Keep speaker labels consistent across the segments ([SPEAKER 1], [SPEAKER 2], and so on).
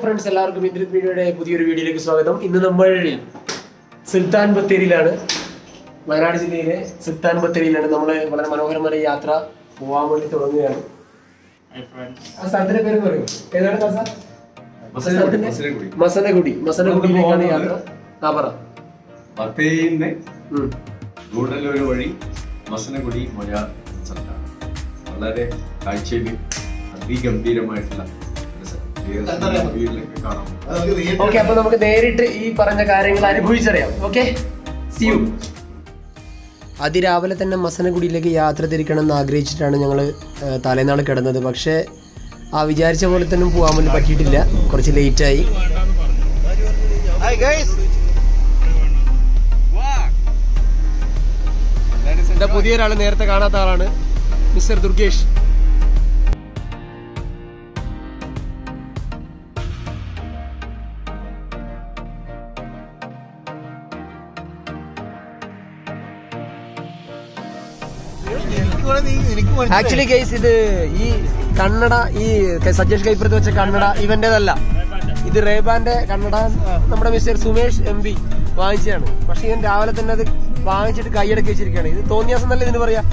[SPEAKER 1] Friends എല്ലാവർക്കും ഇന്ദ്രിത് മീഡിയയുടെ പുതിയൊരു വീഡിയോയിലേക്ക് സ്വാഗതം ഇന്ന് നമ്മൾ സുൽത്താൻ ബത്തേരിയിലാണ് വയനാട് ജില്ലയിലെ സുൽത്താൻ ബത്തേരിയിലാണ് നമ്മൾ വളരെ മനോഹരമായ യാത്ര പോവാൻ വേണ്ടി തുടങ്ങുകയാണ് ആ സ്ഥലത്തിന്റെ പേര് പറയൂ ഏതാണ് സ്ഥലം? സ്ഥലത്തിന്റെ? മസനഗുഡി മസനഗുഡിയിലേക്കാണ് യാത്ര ആ പറ
[SPEAKER 2] ബത്തേരിന്ന്
[SPEAKER 1] ഉം.
[SPEAKER 2] ഗൂഡല്ലൂർ വഴി മസനഗുഡി മൊഴ സർക്കാർ വളരെ കാഴ്ചയിൽ അതിഗംഭീരമായിട്ടുള്ള ഒരു സ്ഥലം. ഏത് വീട്ടിലൊക്കെ കാണാം
[SPEAKER 1] ഓക്കെ അപ്പൊ നമുക്ക് നേരിട്ട് ഈ പറഞ്ഞ കാര്യങ്ങൾ അനുഭവിച്ചറിയാം ഓക്കെ സി യു അതിരാവിലെ തന്നെ മസനഗുഡിയിലേക്ക് യാത്ര തിരിക്കണം എന്ന് ആഗ്രഹിച്ചിട്ടാണ് ഞങ്ങൾ തലേനാൾ കിടന്നത് പക്ഷേ ആ വിചാരിച്ച പോലെ തന്നെ പോകാൻ വേണ്ടി പറ്റിയിട്ടില്ല കുറച്ച് ലേറ്റായി പുതിയൊരാൾ നേരത്തെ കാണാത്ത ആളാണ് മിസ്റ്റർ ദുർഗേഷ് ആക്ച്വലി കേസ് ഇത് ഈ കണ്ണട ഈ സജേഷ് കൈപ്പുറത്ത് വെച്ച കണ്ണട ഇവന്റേതല്ല ഇത് റേബാന്റെ കണ്ണട നമ്മുടെ മിസ്റ്റർ സുമേഷ് എം പി വാങ്ങിച്ചതാണ് പക്ഷെ ഇവൻ രാവിലെ തന്നെ അത് വാങ്ങിച്ചിട്ട് കൈയടക്കി വെച്ചിരിക്കുകയാണ് ഇത് തോന്നിയാസം നല്ല ഇതിന് പറയാ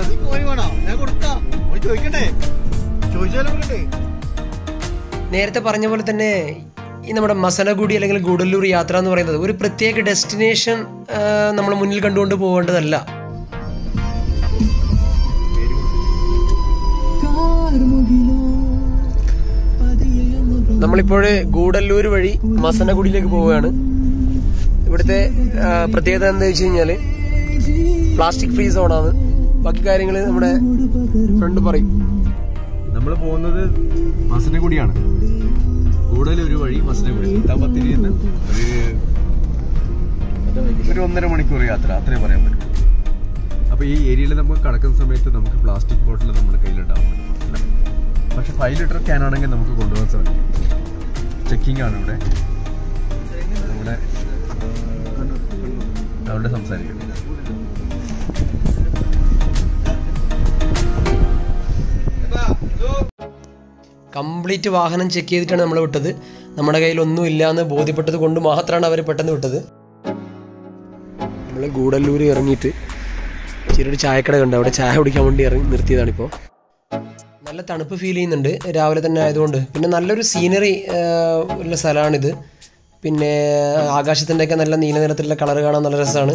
[SPEAKER 1] നേരത്തെ പറഞ്ഞ പോലെ തന്നെ ഈ നമ്മുടെ മസനഗുഡി അല്ലെങ്കിൽ ഗൂഡല്ലൂർ യാത്ര എന്ന് പറയുന്നത് ഒരു പ്രത്യേക ഡെസ്റ്റിനേഷൻ നമ്മൾ മുന്നിൽ കണ്ടുകൊണ്ട് പോകേണ്ടതല്ല നമ്മളിപ്പോൾ ഗൂഡല്ലൂർ വഴി മസനഗുഡിയിലേക്ക് പോവുകയാണ് ഇവിടുത്തെ ആ, പ്രത്യേകത എന്താ വെച്ച് കഴിഞ്ഞാല് പ്ലാസ്റ്റിക് ഫ്രീ സോണാണ് ബാക്കി കാര്യങ്ങൾ നമ്മുടെ ഫ്രണ്ട് പറയും
[SPEAKER 2] നമ്മൾ പോകുന്നത് മസനഗുഡിയാണ് ഗൂഡല്ലൂർ വഴി മസനഗുഡി സുൽത്താൻ ബത്തേരിയിൽ നിന്ന് ഒരു ഒരു ഒന്നര മണിക്കൂർ യാത്ര അത്രേ പറയാൻ പറ്റും അപ്പോൾ ഈ ഏരിയയിൽ നമുക്ക് കടക്കുന്ന സമയത്ത് നമുക്ക് പ്ലാസ്റ്റിക് ബോട്ടിൽ നമ്മുടെ കയ്യിലുണ്ടാവും പക്ഷെ ഫൈവ് ലിറ്റർ ക്യാൻ ആണെങ്കിൽ നമുക്ക് കൊണ്ടുപോകാൻ സാധിക്കും ചെക്കിംഗ് ആണ് ഇവിടെ നമ്മുടെ അവിടെ സംസാരിക്കുന്നത്
[SPEAKER 1] കംപ്ലീറ്റ് വാഹനം ചെക്ക് ചെയ്തിട്ടാണ് നമ്മൾ വിട്ടത് നമ്മുടെ കയ്യിൽ ഒന്നും ഇല്ല എന്ന് ബോധ്യപ്പെട്ടത് കൊണ്ട് മാത്രമാണ് അവർ പെട്ടെന്ന് വിട്ടത് നമ്മൾ ഗൂഡല്ലൂർ ഇറങ്ങിയിട്ട് ചെറിയൊരു ചായക്കട കണ്ട് അവിടെ ചായ കുടിക്കാൻ വേണ്ടി ഇറങ്ങി നിർത്തിയതാണിപ്പോൾ നല്ല തണുപ്പ് ഫീൽ ചെയ്യുന്നുണ്ട് രാവിലെ തന്നെ ആയതുകൊണ്ട് പിന്നെ നല്ലൊരു സീനറി ഉള്ള സ്ഥലമാണിത് പിന്നെ ആകാശത്തിൻ്റെയൊക്കെ നല്ല നീല നിറത്തിലുള്ള കളർ കാണാൻ നല്ല രസമാണ്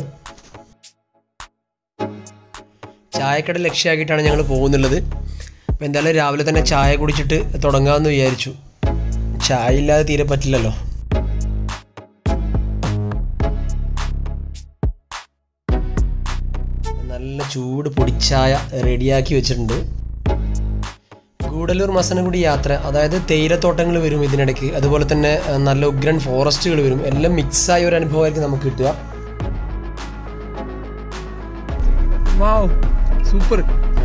[SPEAKER 1] ചായക്കട ലക്ഷ്യമാക്കിയിട്ടാണ് ഞങ്ങൾ പോകുന്നുള്ളത് അപ്പോൾ എന്തായാലും രാവിലെ തന്നെ ചായ കുടിച്ചിട്ട് തുടങ്ങാമെന്ന് വിചാരിച്ചു ചായ ഇല്ലാതെ തീരെ പറ്റില്ലല്ലോ നല്ല ചൂട് പൊടിച്ചായ റെഡിയാക്കി വെച്ചിട്ടുണ്ട് ഗൂഡല്ലൂർ മസനഗുഡി യാത്ര അതായത് തേയിലത്തോട്ടങ്ങൾ വരും ഇതിനിടയ്ക്ക് അതുപോലെ തന്നെ ആ, നല്ല ഉഗ്രൻ ഫോറസ്റ്റുകൾ വരും എല്ലാം മിക്സായ ഒരു അനുഭവമായിരിക്കും നമുക്ക് കിട്ടുക വാവ് സൂപ്പർ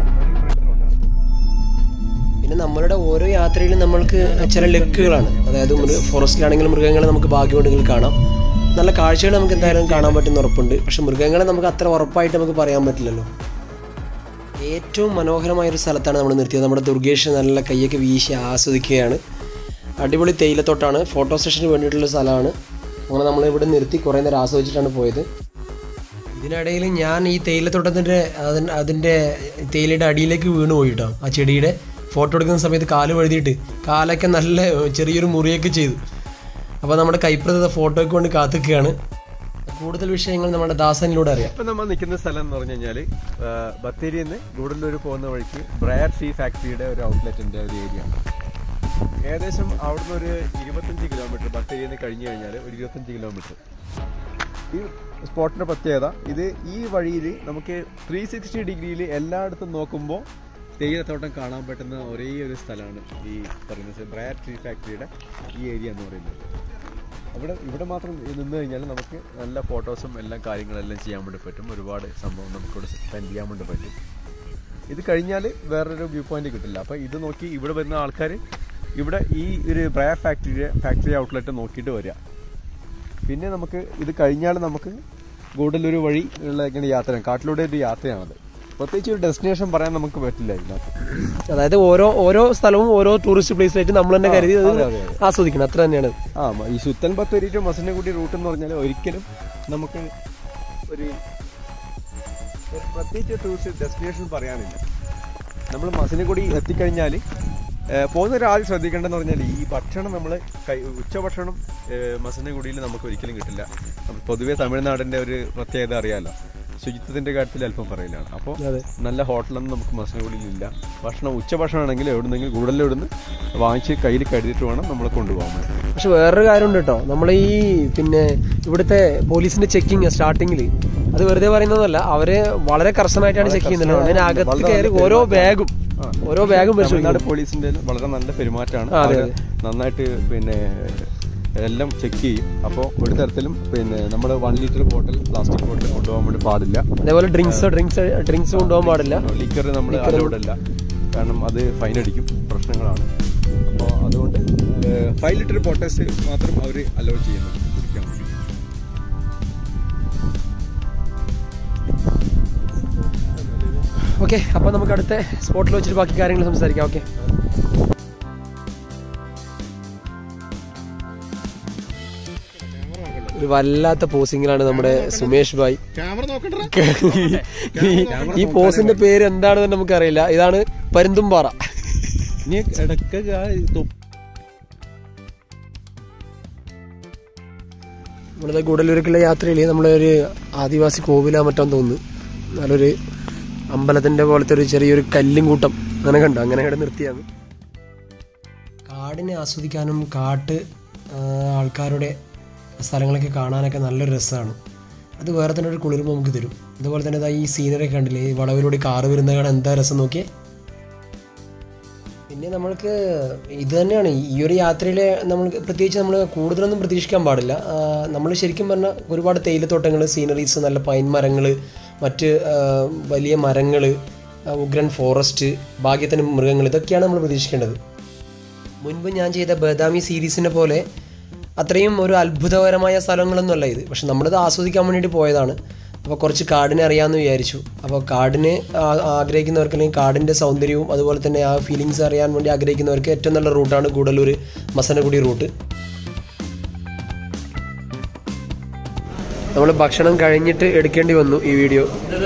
[SPEAKER 1] പിന്നെ നമ്മളുടെ ഓരോ യാത്രയിലും നമ്മൾക്ക് ചില ലക്കുകളാണ് അതായത് മൃഗ ഫോറസ്റ്റിലാണെങ്കിലും മൃഗങ്ങളെ നമുക്ക് ഭാഗ്യമുണ്ടെങ്കിൽ കാണാം നല്ല കാഴ്ചകൾ നമുക്ക് എന്തായാലും കാണാൻ പറ്റുന്ന ഉറപ്പുണ്ട് പക്ഷെ മൃഗങ്ങളെ നമുക്ക് അത്ര ഉറപ്പായിട്ട് നമുക്ക് പറയാൻ പറ്റില്ലല്ലോ ഏറ്റവും മനോഹരമായ ഒരു സ്ഥലത്താണ് നമ്മൾ നിർത്തിയത് നമ്മുടെ ദുർഗേഷ് നല്ല കൈയൊക്കെ വീശി ആസ്വദിക്കുകയാണ് അടിപൊളി തേയിലത്തോട്ടാണ് ഫോട്ടോ സെഷന് വേണ്ടിയിട്ടുള്ള സ്ഥലമാണ് അങ്ങനെ നമ്മൾ ഇവിടെ നിർത്തി കുറേ നേരം ആസ്വദിച്ചിട്ടാണ് പോയത് ഇതിനിടയിൽ ഞാൻ ഈ തേയിലത്തോട്ടത്തിൻ്റെ അതിൻ്റെ അതിൻ്റെ തേയിലയുടെ അടിയിലേക്ക് വീണ് പോയിട്ടോ ആ ചെടിയുടെ ഫോട്ടോ എടുക്കുന്ന സമയത്ത് കാല് വഴുതിയിട്ട് കാലൊക്കെ നല്ല ചെറിയൊരു മുറിയൊക്കെ ചെയ്തു അപ്പോൾ നമ്മുടെ കൈപ്രത ഫോട്ടോയ്ക്ക് വേണ്ടി കാത്തിക്കുകയാണ് കൂടുതൽ വിഷയങ്ങൾ നമ്മുടെ ദാസനിലൂടെ അറിയാം
[SPEAKER 2] ഇപ്പൊ നമ്മൾ നിൽക്കുന്ന സ്ഥലം എന്ന് പറഞ്ഞു കഴിഞ്ഞാല് ബത്തേരിയിൽ നിന്ന് ഗൂഡല്ലൂർ പോകുന്ന വഴിക്ക് ബ്രയർ ഷീ ഫാക്ടറിയുടെ ഒരു ഔട്ട്ലെറ്റിന്റെ ഒരു ഏരിയ ആണ് ഏകദേശം അവിടുന്ന് ഒരു ഇരുപത്തഞ്ച് കിലോമീറ്റർ ബത്തേരിയിൽ നിന്ന് കഴിഞ്ഞു കഴിഞ്ഞാൽ ഒരു ഇരുപത്തഞ്ച് കിലോമീറ്റർ ഈ സ്പോട്ടിന്റെ പ്രത്യേകത ഇത് ഈ വഴിയിൽ നമുക്ക് ത്രീ സിക്സ്റ്റി ഡിഗ്രിയിൽ എല്ലായിടത്തും നോക്കുമ്പോൾ തേയിലത്തോട്ടം കാണാൻ പറ്റുന്ന ഒരേ ഒരു സ്ഥലമാണ് ഈ പറയുന്നത് ബ്രയർ ട്രീ ഫാക്ടറിയുടെ ഈ ഏരിയ എന്ന് പറയുന്നത് അവിടെ ഇവിടെ മാത്രം നിന്ന് കഴിഞ്ഞാൽ നമുക്ക് നല്ല ഫോട്ടോസും എല്ലാം കാര്യങ്ങളെല്ലാം ചെയ്യാൻ വേണ്ടി പറ്റും ഒരുപാട് സംഭവം നമുക്കിവിടെ സ്പെൻഡ് ചെയ്യാൻ വേണ്ടി പറ്റും ഇത് കഴിഞ്ഞാൽ വേറൊരു വ്യൂ പോയിന്റ് കിട്ടില്ല അപ്പോൾ ഇത് നോക്കി ഇവിടെ വരുന്ന ആൾക്കാർ ഇവിടെ ഈ ഒരു ബ്രയർ ഫാക്ടറി ഫാക്ടറി ഔട്ട്ലെറ്റ് നോക്കിയിട്ട് വരിക പിന്നെ നമുക്ക് ഇത് കഴിഞ്ഞാൽ നമുക്ക് ഗൂഡല്ലൂർ വഴി ഉള്ള ഇങ്ങനെ യാത്രയാണ് കാട്ടിലൂടെ ഒരു യാത്രയാണത് പ്രത്യേകിച്ച് ഒരു ഡെസ്റ്റിനേഷൻ പറയാൻ നമുക്ക് പറ്റില്ല ഇതിനകത്ത്
[SPEAKER 1] അതായത് ഓരോ ഓരോ സ്ഥലവും ഓരോ ടൂറിസ്റ്റ് പ്ലേസ് ആയിട്ട് നമ്മൾ തന്നെ കരുതി അത്
[SPEAKER 2] അതെ, അതെ,
[SPEAKER 1] ആസ്വദിക്കണം അത്ര തന്നെയാണ്
[SPEAKER 2] ആ മ- ഈ സുത്തൻ ബത്തേരി ടു മസനഗുഡി റൂട്ട് എന്ന് പറഞ്ഞാൽ ഒരിക്കലും നമുക്ക് ഒരു ഒരു പ്രത്യേകിച്ച് ടൂറിസ്റ്റ് ഡെസ്റ്റിനേഷൻ പറയാനില്ല നമ്മൾ മസനഗുഡി എത്തിക്കഴിഞ്ഞാൽ പോകുന്ന ഒരാൾ ശ്രദ്ധിക്കേണ്ടതെന്ന് പറഞ്ഞാൽ ഈ ഭക്ഷണം നമ്മൾ ഉച്ചഭക്ഷണം ഏഹ്, മസനഗുഡിയിൽ നമുക്ക് ഒരിക്കലും കിട്ടില്ല നമ്മൾ പൊതുവേ തമിഴ്നാടിൻ്റെ ഒരു പ്രത്യേകത അറിയാമല്ലോ ശുചിത്വത്തിൻ്റെ കാര്യത്തിൽ അല്പം പറയലാണ് അപ്പോൾ
[SPEAKER 1] അതെ
[SPEAKER 2] നല്ല ഹോട്ടലൊന്നും നമുക്ക് മസനഗുഡിയിൽ ഇല്ല ഭക്ഷണം ഉച്ചഭക്ഷണം ആണെങ്കിൽ എവിടുന്നെങ്കിലും കൂടുതലെവിടുന്ന് വാങ്ങിച്ച് കയ്യിൽ കരുതിയിട്ട് വേണം നമ്മൾ കൊണ്ടുപോകാൻ വേണ്ടി
[SPEAKER 1] പക്ഷെ വേറൊരു കാര്യമുണ്ട് കേട്ടോ നമ്മൾ ഈ പിന്നെ ഇവിടുത്തെ പോലീസിന്റെ ചെക്കിങ് സ്റ്റാർട്ടിങ്ങിൽ അത് വെറുതെ പറയുന്നതല്ല അവര് വളരെ കർശനമായിട്ടാണ് ചെക്ക് ചെയ്യുന്നത് അതിന് അകത്ത് കയറി ഓരോ ബാഗും ഓരോ ബാഗും പരിശോധിക്കും
[SPEAKER 2] തമിഴ്നാട് പോലീസിന്റെ വളരെ നല്ല പെരുമാറ്റമാണ്
[SPEAKER 1] ആ, അതെ,
[SPEAKER 2] അവര് നന്നായിട്ട് പിന്നെ എല്ലാം ചെക്ക് ചെയ്യും അപ്പോൾ ഒരു തരത്തിലും പിന്നെ നമ്മൾ one litre bottle plastic bottle കൊണ്ടുപോകാൻ വേണ്ടി പാടില്ല
[SPEAKER 1] അതേപോലെ ഡ്രിങ്ക്സ് ഡ്രിങ്ക്സ് ഡ്രിങ്ക്സ് കൊണ്ടുപോകാൻ പാടില്ല
[SPEAKER 2] ലിക്കർ നമ്മൾ അലോഡല്ല കാരണം അത് ഫൈൻ അടിക്കും പ്രശ്നങ്ങളാണ് അപ്പോൾ അതുകൊണ്ട് ഫൈവ് ലിറ്റർ ബോട്ടൽസ് മാത്രം അവർ അലോ ചെയ്യുന്നു കുടിക്കാൻ വേണ്ടി
[SPEAKER 1] ഓക്കെ അപ്പൊ നമുക്ക് അടുത്ത സ്പോട്ടിൽ വെച്ചിട്ട് ബാക്കി കാര്യങ്ങൾ സംസാരിക്കാം ഓക്കെ ഒരു വല്ലാത്ത പോസിങ്ങിലാണ് നമ്മുടെ സുമേഷ് ഭായ്
[SPEAKER 3] ക്യാമറ നോക്കണ്ട
[SPEAKER 1] ഈ- ഈ പോസിന്റെ പേര് എന്താണെന്ന് നമുക്കറിയില്ല ഇതാണ് പരുന്തുംപാറ
[SPEAKER 2] ഇനി ഇടയ്ക്ക്
[SPEAKER 1] നമ്മളിത് ഗൂഡല്ലൂരിലേക്കുള്ള യാത്രയിൽ നമ്മളൊരു ആദിവാസി കോവിലാ മറ്റോ തോന്നുന്നു നല്ലൊരു അമ്പലത്തിന്റെ പോലത്തെ ഒരു ചെറിയൊരു കല്ലും കൂട്ടം അങ്ങനെ കണ്ടു അങ്ങനെ ഇവിടെ നിർത്തിയാണ് കാടിനെ ആസ്വദിക്കാനും കാട്ട് ആ, ആൾക്കാരുടെ സ്ഥലങ്ങളൊക്കെ കാണാനൊക്കെ നല്ലൊരു രസമാണ് അത് വേറെ തന്നെ ഒരു കുളിർമ നമുക്ക് തരും അതുപോലെ തന്നെ ഇതാ ഈ സീനറി കണ്ടില്ലേ ഈ വളവിലൂടെ കാറ് വരുന്ന കാണാൻ എന്താ രസം നോക്കിയേ പിന്നെ നമ്മൾക്ക് ഇത് തന്നെയാണ് ഈ ഒരു യാത്രയിൽ നമ്മൾ പ്രത്യേകിച്ച് നമ്മൾ കൂടുതലൊന്നും പ്രതീക്ഷിക്കാൻ പാടില്ല നമ്മൾ ശരിക്കും പറഞ്ഞാൽ ഒരുപാട് തേയിലത്തോട്ടങ്ങൾ സീനറീസ് നല്ല പൈൻ മരങ്ങൾ മറ്റ് ആ, വലിയ മരങ്ങൾ ഉഗ്രൻ ഫോറസ്റ്റ് ഭാഗ്യത്തിന് മൃഗങ്ങൾ ഇതൊക്കെയാണ് നമ്മൾ പ്രതീക്ഷിക്കേണ്ടത് മുൻപ് ഞാൻ ചെയ്ത ബദാമി സീരീസിനെ പോലെ അത്രയും ഒരു അത്ഭുതകരമായ സ്ഥലങ്ങളൊന്നും അല്ല ഇത് പക്ഷെ നമ്മളിത് ആസ്വദിക്കാൻ വേണ്ടിയിട്ട് പോയതാണ് അപ്പോൾ കുറച്ച് കാടിനെ അറിയാമെന്ന് വിചാരിച്ചു അപ്പോൾ കാടിനെ ആ- ആഗ്രഹിക്കുന്നവർക്ക് അല്ലെങ്കിൽ കാടിൻ്റെ സൗന്ദര്യവും അതുപോലെ തന്നെ ആ ഫീലിങ്സ് അറിയാൻ വേണ്ടി ആഗ്രഹിക്കുന്നവർക്ക് ഏറ്റവും നല്ല റൂട്ടാണ് ഗൂഡല്ലൂർ മസനഗുഡി റൂട്ട് നമ്മൾ ഭക്ഷണം കഴിഞ്ഞിട്ട് എടുക്കേണ്ടി വന്നു ഈ വീഡിയോ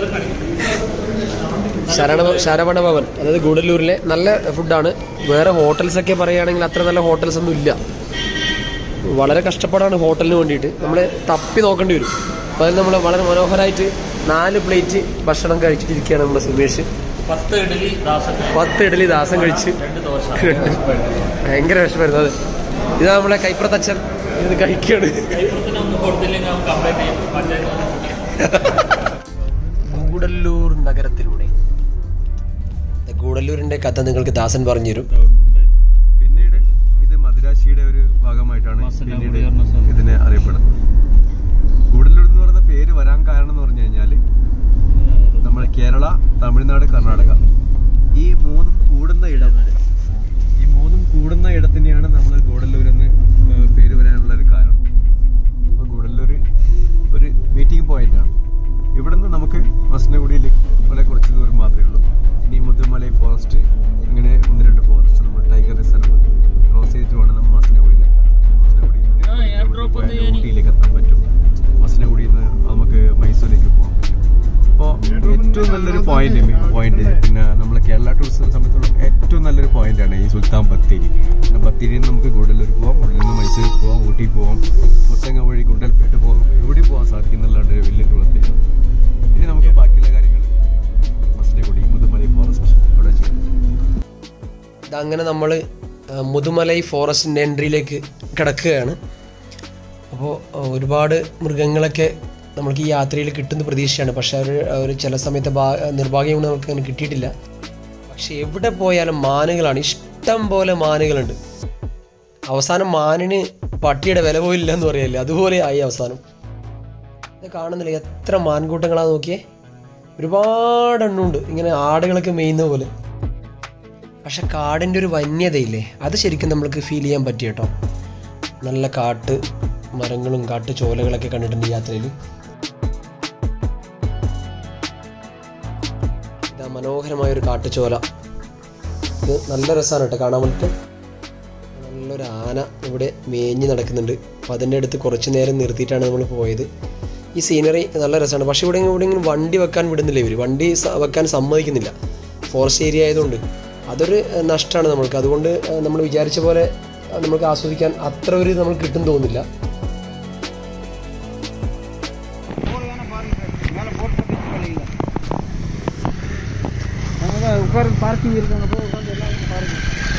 [SPEAKER 1] ശരണ ശരവണ ഭവൻ അതായത് ഗൂഡല്ലൂരിലെ നല്ല ഫുഡാണ് വേറെ ഹോട്ടൽസ് ഒക്കെ പറയുകയാണെങ്കിൽ അത്ര നല്ല ഹോട്ടൽസ് ഒന്നും ഇല്ല വളരെ കഷ്ടപ്പാടാണ് ഹോട്ടലിന് വേണ്ടിയിട്ട് നമ്മൾ തപ്പി നോക്കേണ്ടി വരും അപ്പോൾ അതിൽ നമ്മൾ വളരെ മനോഹരമായിട്ട് നാല് പ്ലേറ്റ് ഭക്ഷണം കഴിച്ചിട്ടിരിക്കുകയാണ് നമ്മുടെ സുമേഷ്
[SPEAKER 4] പത്ത് ഇഡലി ദാസൻ
[SPEAKER 1] പത്ത് ഇഡലി ദാസം കഴിച്ച്
[SPEAKER 4] രണ്ട് ദോശ
[SPEAKER 1] ഭയങ്കര വിഷമായിരുന്നു അത് ഇതാ നമ്മളെ കൈപ്രത്തച്ഛൻ ഇത് കഴിക്കുകയാണ്
[SPEAKER 4] കൈപ്പുറത്തിന് ഒന്നും കൊടുത്തില്ലെങ്കിൽ നമുക്ക് കംപ്ലൈന്റ് ചെയ്യും പഞ്ചായത്ത് വന്ന്
[SPEAKER 1] ഗൂഡല്ലൂർ നഗരത്തിലൂടെ ഗൂഡല്ലൂരിന്റെ കഥ നിങ്ങൾക്ക് ദാസൻ പറഞ്ഞു തരും
[SPEAKER 2] പിന്നീട് ഇത് മദിരാശിയുടെ ഒരു ഭാഗമായിട്ടാണ്
[SPEAKER 4] മസനഗുഡി
[SPEAKER 2] പിന്നീട്
[SPEAKER 4] പറഞ്ഞ സ്ഥലം.
[SPEAKER 2] ഇതിനെ അറിയപ്പെടുന്നത് ഗൂഡല്ലൂർ എന്ന് പറയുന്ന പേര് വരാൻ കാരണം എന്ന് പറഞ്ഞു കഴിഞ്ഞാൽ നമ്മുടെ കേരള തമിഴ്നാട് കർണാടക ഈ മൂന്നും കൂടുന്ന ഇടം ഈ മൂന്നും കൂടുന്ന ഇടത്തിനെയാണ് നമ്മൾ ഗൂഡല്ലൂർ എന്ന് ഏഹ്, പേര് വരാനുള്ള ഒരു കാരണം അപ്പോൾ ഗൂഡല്ലൂർ ഒരു മീറ്റിംഗ് പോയിന്റ് ആണ് ഇവിടുന്ന് നമുക്ക് മസനഗുഡിയിൽ വളരെ കുറച്ച് ദൂരം മാത്രമേ ഉള്ളൂ ഇനി മുതുമലൈ ഫോറസ്റ്റ് അങ്ങനെ ഒന്ന് രണ്ട് ഫോറസ്റ്റ് നമ്മൾ ടൈഗർ റിസർവ് ക്രോസ് ചെയ്തിട്ട് വേണം നമ്മൾ മസനഗുഡിയിൽ എത്താൻ മസനഗുഡിയിൽ
[SPEAKER 4] ആ, air drop ഒന്ന്
[SPEAKER 2] നിന്ന് ഊട്ടിയിലേക്ക് എത്താൻ പറ്റും മസനഗുഡിയിൽ നിന്ന് നമുക്ക് മൈസൂരിലേക്ക് പോകാൻ പറ്റും അപ്പോൾ ഏറ്റവും നല്ലൊരു പോയിന്റ് പോയിന്റ് പിന്നെ നമ്മൾ കേരള ടൂറിസം സംബന്ധിച്ചോളം ഏറ്റവും നല്ലൊരു പോയിന്റാണ് ഈ സുൽത്താൻ ബത്തേരി പിന്നെ ബത്തേരിയിൽ നിന്ന് നമുക്ക് ഗുഡല്ലൂർ പോവാം ഗുഡലിൽ നിന്ന് മൈസൂരിൽ പോവാം ഊട്ടി പോവാം മുത്തങ്ങ വഴി ഗുണ്ടൽപേട്ട് പോവാം എവിടെ പോകാൻ സാധിക്കുന്നുള്ളതാണ് ഒരു വലിയൊരു പ്രത്യേകത ഇനി നമുക്ക് ബാക്കിയുള്ള കാര്യങ്ങൾ മസനഗുഡി മുതുമലൈ ഫോറസ്റ്റ് അവിടെ ചെയ്യാം
[SPEAKER 1] ഇതങ്ങനെ നമ്മൾ മുതുമലൈ ഫോറസ്റ്റിൻ്റെ എൻട്രിയിലേക്ക് കിടക്കുകയാണ് അപ്പോൾ ഒരുപാട് മൃഗങ്ങളൊക്കെ നമുക്ക് ഈ യാത്രയിൽ കിട്ടുന്ന പ്രതീക്ഷയാണ് പക്ഷേ അവർ ഒരു ചില സമയത്ത് ഭാ- നിർഭാഗ്യം കൊണ്ട് നമുക്ക് അങ്ങനെ കിട്ടിയിട്ടില്ല പക്ഷെ എവിടെ പോയാലും മാനുകളാണ് ഇഷ്ടം പോലെ മാനുകളുണ്ട് അവസാനം മാനിന് പട്ടിയുടെ വില പോയില്ല എന്ന് പറയല്ലേ അതുപോലെ ആയി അവസാനം ഇത് കാണുന്നില്ല എത്ര മാൻകൂട്ടങ്ങളാ നോക്കിയേ ഒരുപാട് എണ്ണമുണ്ട് ഇങ്ങനെ ആടുകളൊക്കെ മേയുന്ന പോലെ പക്ഷെ കാടിൻ്റെ ഒരു വന്യതയില്ലേ അത് ശരിക്കും നമ്മൾക്ക് ഫീൽ ചെയ്യാൻ പറ്റി കേട്ടോ നല്ല കാട്ട് മരങ്ങളും കാട്ട് ചോലകളൊക്കെ കണ്ടിട്ടുണ്ട് ഈ യാത്രയിൽ ഇതാ മനോഹരമായ ഒരു കാട്ടുചോല ഇത് നല്ല രസമാണ് കേട്ടോ കാണാൻ വേണ്ടിയിട്ട് നല്ലൊരു ആന ഇവിടെ മേഞ്ഞ് നടക്കുന്നുണ്ട് അപ്പോൾ അതിൻ്റെ അടുത്ത് കുറച്ച് നേരം നിർത്തിയിട്ടാണ് നമ്മൾ പോയത് ഈ സീനറി നല്ല രസമാണ് പക്ഷേ ഇവിടെ ഇവിടെ ഇങ്ങനെ വണ്ടി വെക്കാൻ വിടുന്നില്ല ഇവർ വണ്ടി സ- വെക്കാൻ സമ്മതിക്കുന്നില്ല ഫോറസ്റ്റ് ഏരിയ ആയതുകൊണ്ട് അതൊരു ഏഹ്, നഷ്ടമാണ് നമ്മൾക്ക് അതുകൊണ്ട് ഏഹ്, നമ്മൾ വിചാരിച്ച പോലെ ഏഹ്, നമുക്ക് ആസ്വദിക്കാൻ അത്ര ഒരു നമ്മൾ കിട്ടും തോന്നുന്നില്ല
[SPEAKER 3] பார்க்கிங் இருக்காங்க போய் உட்காந்து எல்லாம் பாருங்க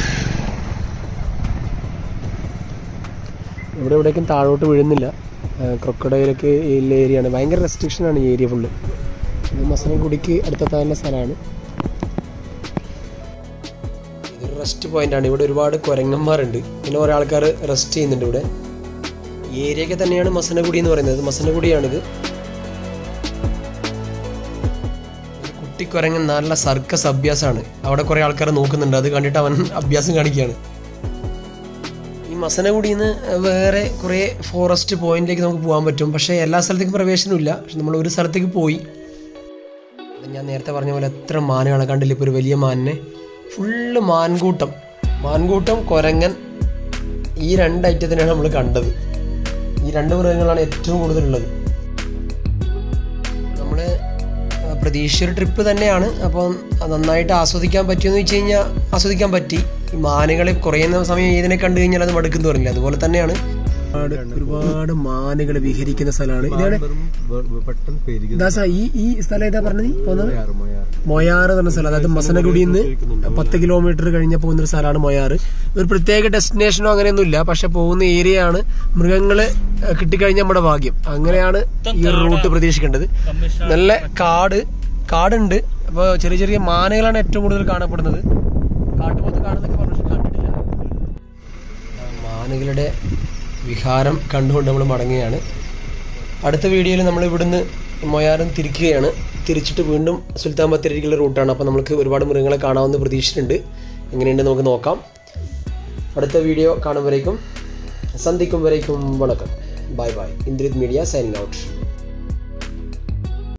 [SPEAKER 1] ഇവിടെ എവിടേക്കും താഴോട്ട് വീഴുന്നില്ല ക്രൊക്കഡൈലൊക്കെ ഉള്ള ഏരിയയാണ് ഭയങ്കര റെസ്ട്രിക്ഷനാണ് ഈ ഏരിയ ഫുള്ള് ഇത് മസനഗുഡിക്ക് അടുത്തെത്താനുള്ള സ്ഥലമാണ് ഇതൊരു റെസ്റ്റ് പോയിന്റാണ് ഇവിടെ ഒരുപാട് കുരങ്ങന്മാരുണ്ട് പിന്നെ കുറേ ആൾക്കാർ റെസ്റ്റ് ചെയ്യുന്നുണ്ട് ഇവിടെ ഈ ഏരിയയൊക്കെ തന്നെയാണ് മസനഗുഡി എന്ന് പറയുന്നത് മസനഗുഡിയാണിത് ഒരു കുട്ടിക്കുരങ്ങൻ നല്ല സർക്കസ് അഭ്യാസമാണ് അവിടെ കുറേ ആൾക്കാർ നോക്കുന്നുണ്ട് അത് കണ്ടിട്ട് അവൻ അഭ്യാസം കാണിക്കുകയാണ് ഈ മസനഗുഡിയിൽ നിന്ന് വേറെ കുറേ ഫോറസ്റ്റ് പോയിന്റിലേക്ക് നമുക്ക് പോകാൻ പറ്റും പക്ഷേ എല്ലാ സ്ഥലത്തേക്കും പ്രവേശനമില്ല പക്ഷെ നമ്മൾ ഒരു സ്ഥലത്തേക്ക് പോയി അത് ഞാൻ നേരത്തെ പറഞ്ഞ പോലെ എത്ര മാനുകളെ കണ്ടില്ല ഇപ്പോൾ ഒരു വലിയ മാനിനെ ഫുള്ള് മാൻകൂട്ടം മാൻകൂട്ടം കൊരങ്ങൻ ഈ രണ്ട് ഐറ്റത്തിനാണ് നമ്മൾ കണ്ടത് ഈ രണ്ട് മൃഗങ്ങളാണ് ഏറ്റവും കൂടുതലുള്ളത് നമ്മൾ പ്രതീക്ഷിച്ച ഒരു ട്രിപ്പ് തന്നെയാണ് അപ്പം അത് നന്നായിട്ട് ആസ്വദിക്കാൻ പറ്റിയെന്ന് വെച്ച് കഴിഞ്ഞാൽ ആസ്വദിക്കാൻ പറ്റി ഈ മാനുകളെ കുറേ സമയം ഇതിനെ കണ്ടു കഴിഞ്ഞാൽ അത് മടുക്കുന്നു പറഞ്ഞില്ല അതുപോലെ തന്നെയാണ് ഒരുപാട് മാനുകൾ വിഹരിക്കുന്ന സ്ഥലമാണ് ഇതാണ്
[SPEAKER 2] പെട്ടെന്ന് പെരുകി
[SPEAKER 1] ദാസ ഈ ഈ സ്ഥലം ഏതാ പറഞ്ഞത് പോകുന്നത്
[SPEAKER 2] മൊയാർ
[SPEAKER 1] മൊയാറ് എന്ന് പറഞ്ഞ സ്ഥലം അതായത് മസനഗുഡിയിൽ നിന്ന് പത്ത് കിലോമീറ്റർ കഴിഞ്ഞ പോകുന്ന ഒരു സ്ഥലമാണ് മൊയാറ് ഒരു പ്രത്യേക ഡെസ്റ്റിനേഷനോ അങ്ങനെയൊന്നും ഇല്ല പക്ഷെ പോകുന്ന ഏരിയ ആണ് മൃഗങ്ങള് കിട്ടിക്കഴിഞ്ഞ നമ്മുടെ ഭാഗ്യം അങ്ങനെയാണ് ഈ ഒരു റൂട്ട് പ്രതീക്ഷിക്കേണ്ടത് നല്ല കാട് കാടുണ്ട് അപ്പോൾ ചെറിയ ചെറിയ മാനുകളാണ് ഏറ്റവും കൂടുതൽ കാണപ്പെടുന്നത് കാട്ടുപോത്ത് കാണുന്നൊക്കെ പറഞ്ഞു പക്ഷെ കണ്ടിട്ടില്ല ആ മാനുകളുടെ വിഹാരം കണ്ടുകൊണ്ട് നമ്മൾ മടങ്ങുകയാണ് അടുത്ത വീഡിയോയിൽ നമ്മൾ ഇവിടുന്ന് മൊയാരം തിരിക്കുകയാണ് തിരിച്ചിട്ട് വീണ്ടും സുൽത്താൻ ബത്തേരിക്കുള്ള റൂട്ടാണ് അപ്പോൾ നമുക്ക് ഒരുപാട് മൃഗങ്ങളെ കാണാമെന്ന് പ്രതീക്ഷിച്ചിട്ടുണ്ട് എങ്ങനെയുണ്ട് നമുക്ക് നോക്കാം അടുത്ത വീഡിയോ കാണുമ്പോഴേക്കും സന്ധിക്കും വരേക്കും വണക്കം bye bye Indrith media signing out